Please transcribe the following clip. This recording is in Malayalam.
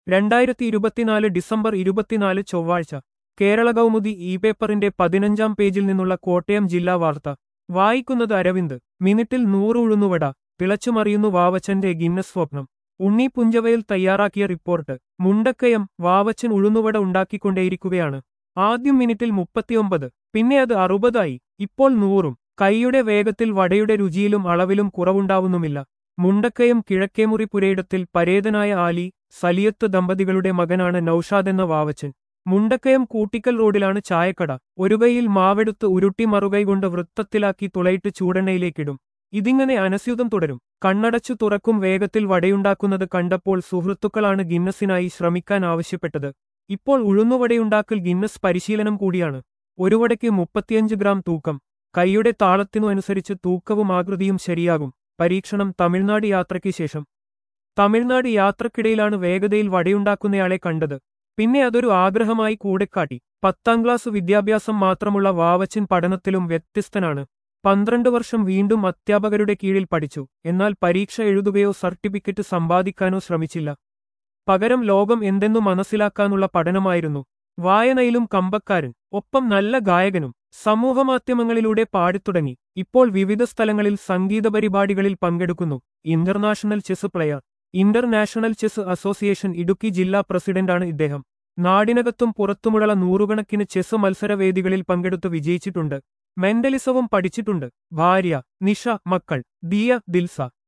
രണ്ടായിരത്തി ഇരുപത്തിനാല് ഡിസംബർ ഇരുപത്തിനാല് ചൊവ്വാഴ്ച കേരള കൗമുദി ഇ പേപ്പറിന്റെ പതിനഞ്ചാം പേജിൽ നിന്നുള്ള കോട്ടയം ജില്ലാ വാർത്ത വായിക്കുന്നത് അരവിന്ദ് മിനിറ്റിൽ നൂറ് ഉഴുന്നുവട തിളച്ചുമറിയുന്നു വാവച്ചന്റെ ഗിന്നസ് സ്വപ്നം ഉണ്ണി പുഞ്ചവയിൽ തയ്യാറാക്കിയ റിപ്പോർട്ട് മുണ്ടക്കയം വാവച്ചൻ ഉഴുന്നുവട ഉണ്ടാക്കിക്കൊണ്ടേയിരിക്കുകയാണ് ആദ്യം മിനിറ്റിൽ മുപ്പത്തിയൊമ്പത് പിന്നെ അത് അറുപതായി ഇപ്പോൾ നൂറും കൈയുടെ വേഗത്തിൽ വടയുടെ രുചിയിലും അളവിലും കുറവുണ്ടാവുന്നുമില്ല മുണ്ടക്കയം കിഴക്കേമുറി പുരയിടത്തിൽ പരേതനായ ആലി സലിയത്ത് ദമ്പതികളുടെ മകനാണ് നൌഷാദ് എന്ന വാവച്ചൻ മുണ്ടക്കയം കൂട്ടിക്കൽ റോഡിലാണ് ചായക്കട ഒരു കൈയിൽ മാവെടുത്ത് ഉരുട്ടി മറുകൈ കൊണ്ട് വൃത്തത്തിലാക്കി തുളയിട്ട് ചൂടെണ്ണയിലേക്കിടും ഇതിങ്ങനെ അനസ്യൂതം തുടരും കണ്ണടച്ചു തുറക്കും വേഗത്തിൽ വടയുണ്ടാക്കുന്നത് കണ്ടപ്പോൾ സുഹൃത്തുക്കളാണ് ഗിന്നസിനായി ശ്രമിക്കാൻ ആവശ്യപ്പെട്ടത് ഇപ്പോൾ ഉഴുന്നുവടയുണ്ടാക്കൽ ഗിന്നസ് പരിശീലനം കൂടിയാണ് ഒരു വടയ്ക്ക് മുപ്പത്തിയഞ്ച് ഗ്രാം തൂക്കം കൈയുടെ താളത്തിനു അനുസരിച്ച് തൂക്കവും ആകൃതിയും ശരിയാകും പരീക്ഷണം തമിഴ്നാട് യാത്രയ്ക്ക് ശേഷം തമിഴ്നാട് യാത്രക്കിടയിലാണ് വേഗതയിൽ വടയുണ്ടാക്കുന്നയാളെ കണ്ടത് പിന്നെ അതൊരു ആഗ്രഹമായി കൂടെക്കാട്ടി പത്താം ക്ലാസ് വിദ്യാഭ്യാസം മാത്രമുള്ള വാവച്ചൻ പഠനത്തിലും വ്യത്യസ്തനാണ് പന്ത്രണ്ട് വർഷം വീണ്ടും അധ്യാപകരുടെ കീഴിൽ പഠിച്ചു എന്നാൽ പരീക്ഷ എഴുതുകയോ സർട്ടിഫിക്കറ്റ് സമ്പാദിക്കാനോ ശ്രമിച്ചില്ല പകരം ലോകം എന്തെന്നു മനസ്സിലാക്കാനുള്ള പഠനമായിരുന്നു വായനയിലും കമ്പക്കാരൻ ഒപ്പം നല്ല ഗായകനും സമൂഹമാധ്യമങ്ങളിലൂടെ പാടിത്തുടങ്ങി ഇപ്പോൾ വിവിധ സ്ഥലങ്ങളിൽ സംഗീത പരിപാടികളിൽ പങ്കെടുക്കുന്നു international chess player international chess association Idukki ജില്ലാ പ്രസിഡന്റാണ് ഇദ്ദേഹം നാടിനകത്തും പുറത്തുമുള്ള നൂറുകണക്കിന് ചെസ് മത്സരവേദികളിൽ പങ്കെടുത്ത് വിജയിച്ചിട്ടുണ്ട് മെന്റലിസവും പഠിച്ചിട്ടുണ്ട് ഭാര്യ നിഷ മക്കൾ ദിയ ദിൽസ